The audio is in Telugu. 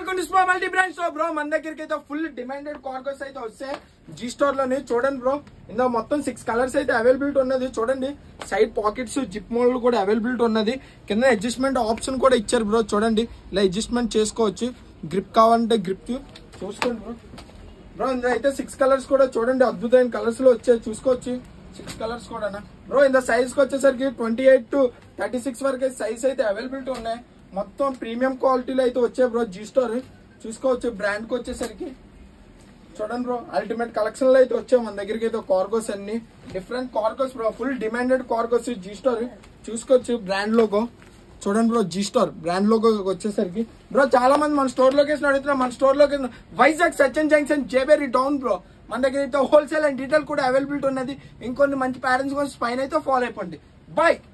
welcome to spa multi brand show bro మన దగ్గరికి అయితే ఫుల్ డిమాండెడ్ కార్గోస్ అయితే వస్తాయి జీ స్టోర్ లోని చూడండి బ్రో ఇందులో మొత్తం సిక్స్ కలర్స్ అయితే అవైలబిలిటీ ఉన్నది చూడండి సైడ్ పాకెట్స్ జిప్ మోల్డ్ కూడా అవైలబిలిటీ ఉన్నది కింద అడ్జస్ట్మెంట్ ఆప్షన్ కూడా ఇచ్చారు బ్రో చూడండి ఇలా అడ్జస్ట్మెంట్ చేసుకోవచ్చు గ్రిప్ కావాలంటే గ్రిప్ చూసుకోండి బ్రో బ్రో ఇందులో అయితే సిక్స్ కలర్స్ కూడా చూడండి అద్భుతమైన కలర్స్ లో వచ్చాయి చూసుకోవచ్చు సిక్స్ కలర్స్ కూడా బ్రో ఇంత సైజ్ కి వచ్చేసరికి twenty eight to thirty six వరకు సైజ్ అయితే అవైలబిలిటీ ఉన్నాయి మొత్తం ప్రీమియం క్వాలిటీలో అయితే వచ్చాయి బ్రో జీ స్టోర్ చూసుకోవచ్చు బ్రాండ్ కి వచ్చేసరికి చూడండి బ్రో అల్టిమేట్ కలెక్షన్ లో అయితే వచ్చాయి మన దగ్గరికి అయితే కార్గోస్ అన్ని different cargos bro full demanded cargos G store చూసుకోవచ్చు బ్రాండ్ లోగో చూడండి bro G store brand logo వచ్చేసరికి బ్రో చాలా మంది మన స్టోర్ లొకేషన్ అడుగుతున్నారు మన store location Vizag Sachin junction జేబేరి టౌన్ బ్రో మన దగ్గర అయితే హోల్సేల్ అండ్ డీటెయిల్ కూడా అవైలబిలిటీ ఉన్నది ఇంకొన్ని మంచి పేరెంట్స్ కోసం పైన అయితే ఫాలో అయిపోండి బాయ్